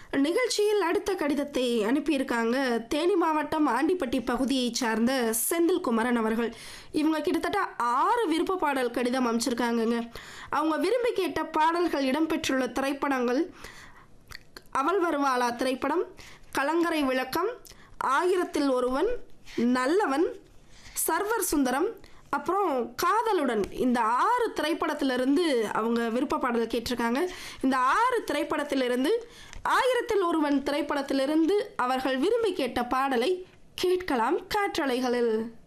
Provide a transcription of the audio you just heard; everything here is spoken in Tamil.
நிகழ்ச்சியில் அடுத்த கடிதத்தை அனுப்பியிருக்காங்க தேனி மாவட்டம் ஆண்டிப்பட்டி பகுதியைச் சார்ந்த செந்தில் குமரன் அவர்கள் இவங்க கிட்டத்தட்ட ஆறு விருப்ப பாடல் கடிதம் அமைச்சிருக்காங்கங்க அவங்க விரும்பி கேட்ட பாடல்கள் இடம்பெற்றுள்ள திரைப்படங்கள் அவள் வருவாளா திரைப்படம் கலங்கரை விளக்கம் ஆயிரத்தில் ஒருவன் நல்லவன் சர்வர் சுந்தரம் அப்புறம் காதலுடன் இந்த ஆறு திரைப்படத்திலிருந்து அவங்க விருப்ப பாடல் கேட்டிருக்காங்க இந்த ஆறு திரைப்படத்திலிருந்து ஆயிரத்தில் ஒருவன் திரைப்படத்திலிருந்து அவர்கள் விரும்பி கேட்ட பாடலை கேட்கலாம் காற்றலைகளில்